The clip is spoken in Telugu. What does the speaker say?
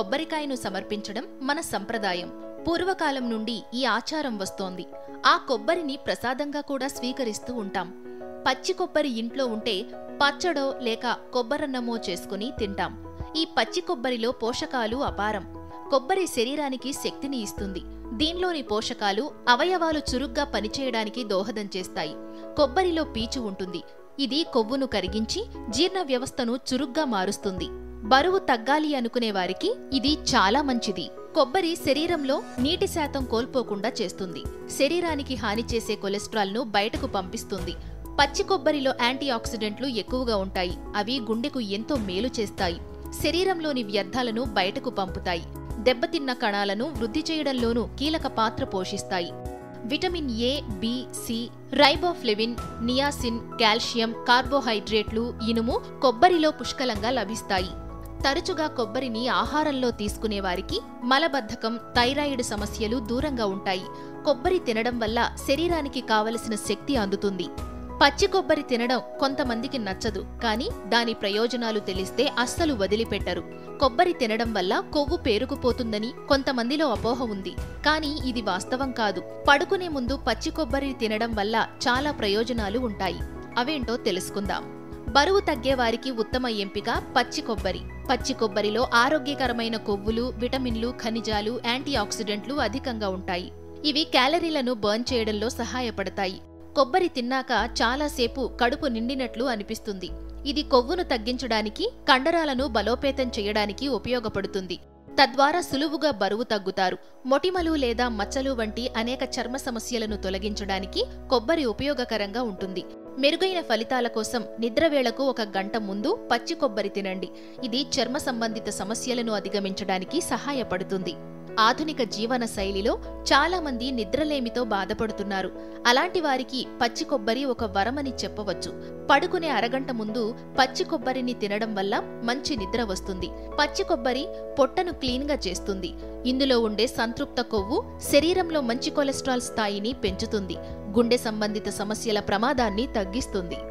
కొబ్బరికాయను సమర్పించడం మన సంప్రదాయం పూర్వకాలం నుండి ఈ ఆచారం వస్తోంది ఆ కొబ్బరిని ప్రసాదంగా కూడా స్వీకరిస్తూ ఉంటాం పచ్చి కొబ్బరి ఇంట్లో ఉంటే పచ్చడో లేక కొబ్బరన్నమో చేసుకుని తింటాం ఈ పచ్చి కొబ్బరిలో పోషకాలు అపారం కొబ్బరి శరీరానికి శక్తిని ఇస్తుంది దీనిలోని పోషకాలు అవయవాలు చురుగ్గా పనిచేయడానికి దోహదం చేస్తాయి కొబ్బరిలో పీచు ఉంటుంది ఇది కొవ్వును కరిగించి జీర్ణ వ్యవస్థను చురుగ్గా మారుస్తుంది బరువు తగ్గాలి అనుకునే వారికి ఇది చాలా మంచిది కొబ్బరి శరీరంలో నీటి శాతం కోల్పోకుండా చేస్తుంది శరీరానికి హాని చేసే కొలెస్ట్రాల్ను బయటకు పంపిస్తుంది పచ్చి కొబ్బరిలో యాంటీ ఆక్సిడెంట్లు ఎక్కువగా ఉంటాయి అవి గుండెకు ఎంతో మేలు చేస్తాయి శరీరంలోని వ్యర్థాలను బయటకు పంపుతాయి దెబ్బతిన్న కణాలను వృద్ధి చేయడంలోనూ కీలక పాత్ర పోషిస్తాయి vitamin A B C riboflavin niacin calcium కార్బోహైడ్రేట్లు ఇనుము కొబ్బరిలో పుష్కలంగా లభిస్తాయి తరచుగా కొబ్బరిని ఆహారంలో తీసుకునే వారికి మలబద్ధకం థైరాయిడ్ సమస్యలు దూరంగా ఉంటాయి కొబ్బరి తినడం వల్ల శరీరానికి కావలసిన శక్తి అందుతుంది పచ్చి కొబ్బరి తినడం కొంతమందికి నచ్చదు కానీ దాని ప్రయోజనాలు తెలిస్తే అస్సలు వదిలిపెట్టరు కొబ్బరి తినడం వల్ల కొవ్వు పేరుకుపోతుందని కొంతమందిలో అపోహ ఉంది కానీ ఇది వాస్తవం కాదు పడుకునే ముందు పచ్చి కొబ్బరి తినడం వల్ల చాలా ప్రయోజనాలు ఉంటాయి అవేంటో తెలుసుకుందాం బరువు తగ్గే వారికి ఉత్తమ ఎంపిక పచ్చి కొబ్బరి పచ్చి కొబ్బరిలో ఆరోగ్యకరమైన కొవ్వులు విటమిన్లు ఖనిజాలు యాంటీ ఆక్సిడెంట్లు అధికంగా ఉంటాయి ఇవి క్యాలరీలను బర్న్ చేయడంలో సహాయపడతాయి కొబ్బరి తిన్నాక చాలాసేపు కడుపు నిండినట్లు అనిపిస్తుంది ఇది కొవ్వును తగ్గించడానికి కండరాలను బలోపేతం చేయడానికి ఉపయోగపడుతుంది తద్వారా సులువుగా బరువు తగ్గుతారు మొటిమలు లేదా మచ్చలు వంటి అనేక చర్మ సమస్యలను తొలగించడానికి కొబ్బరి ఉపయోగకరంగా ఉంటుంది మెరుగైన ఫలితాల కోసం నిద్రవేళకు ఒక గంట ముందు పచ్చి కొబ్బరి తినండి ఇది చర్మ సంబంధిత సమస్యలను అధిగమించడానికి సహాయపడుతుంది ఆధునిక జీవన శైలిలో చాలా మంది నిద్రలేమితో బాధపడుతున్నారు అలాంటి వారికి పచ్చి కొబ్బరి ఒక వరమని చెప్పవచ్చు పడుకునే అరగంట ముందు పచ్చి కొబ్బరిని తినడం వల్ల మంచి నిద్ర వస్తుంది పచ్చి కొబ్బరి పొట్టను క్లీన్గా చేస్తుంది ఇందులో ఉండే సంతృప్త కొవ్వు శరీరంలో మంచి కొలెస్ట్రాల్ స్థాయిని పెంచుతుంది గుండె సంబంధిత సమస్యల ప్రమాదాన్ని తగ్గిస్తుంది